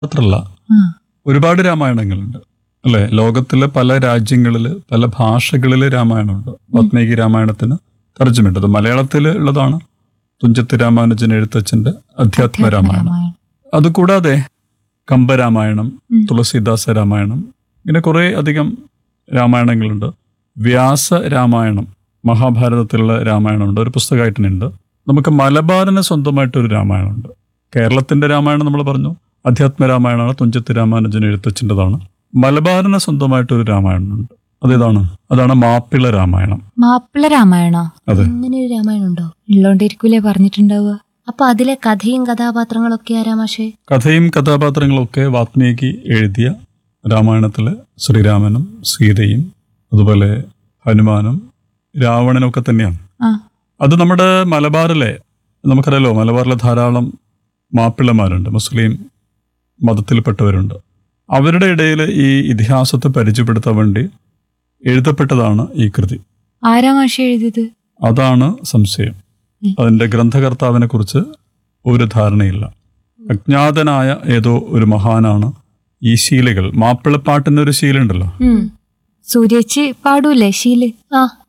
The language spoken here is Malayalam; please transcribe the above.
മാത്രല്ല ആ. ഒരുപാട് രാമായണങ്ങളുണ്ട് അല്ലെ ലോകത്തിലെ പല രാജ്യങ്ങളിൽ പല ഭാഷകളിൽ രാമായണമുണ്ട് വാത്മീകി രാമായണത്തിന് തർജ്ജമയുണ്ട് അത് മലയാളത്തിൽ ഉള്ളതാണ് തുഞ്ചത്ത് രാമാനുജൻ എഴുത്തച്ഛന്റെ അധ്യാത്മ രാമായണം രാമായണം. അതുകൂടാതെ കമ്പരാമായണം ഉം. തുളസീദാസ രാമായണം ഇങ്ങനെ കുറേ അധികം രാമായണങ്ങളുണ്ട് വ്യാസ രാമായണം മഹാഭാരതത്തിലുള്ള രാമായണമുണ്ട് ഒരു പുസ്തകമായിട്ട് തന്നെ ഉണ്ട് നമുക്ക് മലബാറിന് സ്വന്തമായിട്ടൊരു രാമായണമുണ്ട് കേരളത്തിന്റെ രാമായണം നമ്മൾ പറഞ്ഞു അധ്യാത്മ രാമായണമാണ് തുഞ്ചത്ത് രാമാനുജൻ എഴുത്തച്ഛൻ്റെതാണ് മലബാറിന് സ്വന്തമായിട്ടൊരു രാമായണമുണ്ട് അതേതാണ് അതാണ് മാപ്പിള രാമായണം മാപ്പിള രാമായണോ അതെ അങ്ങനെ ഒരു രാമായണം ഉണ്ടോ ഉള്ളോണ്ടിരിക്കൂലേ പറഞ്ഞിട്ടുണ്ടാവുക അപ്പൊ അതിലെ കഥയും കഥാപാത്രങ്ങളൊക്കെ ആരാ മാഷേ കഥയും കഥാപാത്രങ്ങളും ഒക്കെ വാത്മീകി എഴുതിയ രാമായണത്തിലെ ശ്രീരാമനും സീതയും അതുപോലെ ഹനുമാനും രാവണനും ഒക്കെ തന്നെയാണ് ആ അത് നമ്മുടെ മലബാറിലെ നമുക്കറിയാലോ മലബാറിലെ ധാരാളം മാപ്പിളമാരുണ്ട് മുസ്ലിം മതത്തിൽപ്പെട്ടവരുണ്ട് അവരുടെ ഇടയിൽ ഈ ഇതിഹാസത്തെ പരിചയപ്പെടുത്താൻ വേണ്ടി എഴുതപ്പെട്ടതാണ് ഈ കൃതി ആരാ മാഷേ എഴുതിയത് അതാണ് സംശയം ഉം. അതിന്റെ ഗ്രന്ഥകർത്താവിനെ കുറിച്ച് ഒരു ധാരണയില്ല അജ്ഞാതനായ ഏതോ ഒരു മഹാനാണ് ഈ ശീലകൾ മാപ്പിളപ്പാട്ടിന് ഒരു ശീലുണ്ടല്ലോ ഉം. സൂര്യേച്ചി പാടൂലേ ശീല് ആ